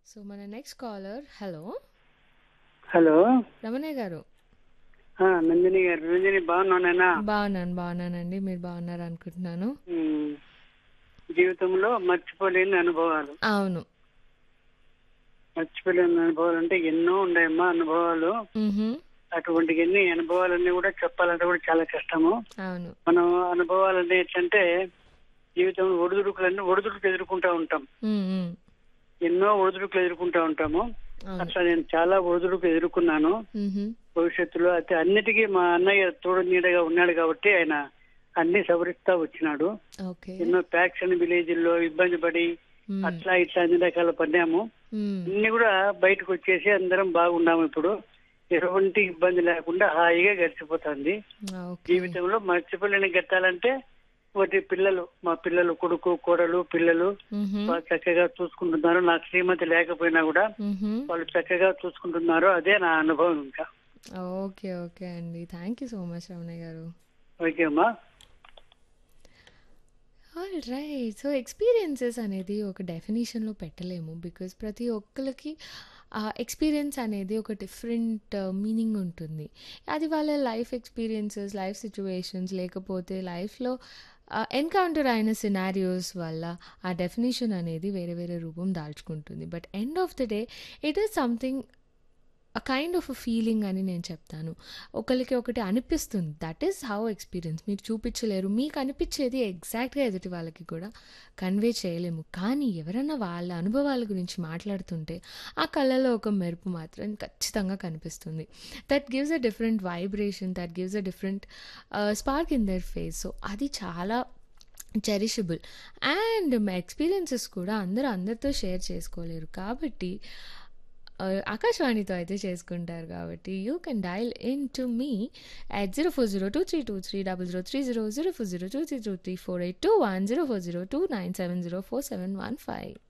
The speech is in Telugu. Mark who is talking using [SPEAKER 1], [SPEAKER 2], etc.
[SPEAKER 1] సో మన next caller hello
[SPEAKER 2] hello
[SPEAKER 1] Ramanayya garu
[SPEAKER 2] ఆ, నందిని గారు నందిని బాగున్నానేనా
[SPEAKER 1] బాగున్నాను బాగున్నానండి మీరు బాగున్నారు అనుకుంటున్నాను
[SPEAKER 2] ఉమ్, జీవితంలో మర్చిపోలేని అనుభవాలు
[SPEAKER 1] అవును
[SPEAKER 2] మర్చిపోలేని అనుభవాలు అంటే ఎన్నో ఉన్నాయమ్మా అనుభవాలు
[SPEAKER 1] మ్హూ.
[SPEAKER 2] అటువంటి ఎన్ని అనుభవాలన్నీ కూడా చెప్పాలంటే కూడా చాలా కష్టము
[SPEAKER 1] అవును
[SPEAKER 2] మనం అనుభవాలన్నీ ఏంటంటే జీవితంలో ఒడిదుడుకులన్నీ ఒడిదుడుకు ఎదుర్కొంటూ ఉంటాం
[SPEAKER 1] మ్, మ్.
[SPEAKER 2] ఎన్నో ఒడిదుడుకులు ఎదుర్కొంటూ ఉంటాము
[SPEAKER 1] అవును
[SPEAKER 2] అట్లా నేను చాలా ఒడిదుడుకు ఎదుర్కొన్నాను
[SPEAKER 1] మ్హూ.
[SPEAKER 2] భవిష్యత్తులో అయితే అన్నిటికీ మా అన్నయ్య తోడు నీడగా ఉన్నాడు కాబట్టి ఆయన అన్ని సవరిస్తా వచ్చినాడు
[SPEAKER 1] ఓకే
[SPEAKER 2] ఎన్నో ఫ్యాక్షన్ విలేజ్ల్లో ఇబ్బంది పడి
[SPEAKER 1] మ్,
[SPEAKER 2] అట్లా ఇట్లా అన్ని రకాల పడినాము
[SPEAKER 1] మ్.
[SPEAKER 2] అన్ని కూడా బయటకు వచ్చేసి అందరం బాగున్నాము ఇప్పుడు ఎటువంటి ఇబ్బంది లేకుండా హాయిగా గడిచిపోతుంది
[SPEAKER 1] ఓకే
[SPEAKER 2] జీవితంలో మర్చిపోలేని గట్టాలంటే ఒకటి పిల్లలు మా పిల్లలు కొడుకు కోడలు పిల్లలు
[SPEAKER 1] మ్హూ.
[SPEAKER 2] వాళ్ళు చక్కగా చూసుకుంటున్నారు నాకు శ్రీమతి లేకపోయినా కూడా
[SPEAKER 1] మ్హూ.
[SPEAKER 2] వాళ్ళు చక్కగా చూసుకుంటున్నారు అదే నా అనుభవం ఇంకా
[SPEAKER 1] ఓకే ఓకే అండి thank you so much Ramanayya garu
[SPEAKER 2] okay అమ్మా
[SPEAKER 1] ఆల్ రైట్ సో ఎక్స్పీరియన్సెస్ అనేది ఒక డెఫినేషన్లో పెట్టలేము బికాజ్ ప్రతి ఒక్కరికి ఎక్స్పీరియన్స్ అనేది ఒక డిఫరెంట్ మీనింగ్ ఉంటుంది అది వాళ్ళ లైఫ్ ఎక్స్పీరియన్సెస్ లైఫ్ సిచ్యువేషన్స్ లేకపోతే లైఫ్లో ఎన్కౌంటర్ అయిన సినారియోస్ వల్ల ఆ డెఫినేషన్ అనేది వేరే వేరే రూపం దాల్చుకుంటుంది but end of the day it is something a kind of a feeling అని నేను చెప్తాను ఒకరికి ఒకటి అనిపిస్తుంది దట్ ఈస్ హౌ ఎక్స్పీరియన్స్ మీరు చూపించలేరు మీకు అనిపించేది ఎగ్జాక్ట్గా ఎదుటి వాళ్ళకి కూడా కన్వే చేయలేము కానీ ఎవరైనా వాళ్ళ అనుభవాల గురించి మాట్లాడుతుంటే ఆ కళ్ళలో ఒక మెరుపు మాత్రం ఖచ్చితంగా కనిపిస్తుంది that gives a different vibration that gives a different spark in their face so అది చాలా చెరిషబుల్ అండ్ మా ఎక్స్పీరియన్సెస్ కూడా అందరూ అందరితో షేర్ చేసుకోలేరు కాబట్టి ఆ, ఆకాశవాణితో అయితే చేసుకుంటారు కాబట్టి you can dial in to me at zero four zero two three two three double zero three zero zero four zero two three two three four eight two one zero four zero two nine seven zero four seven one five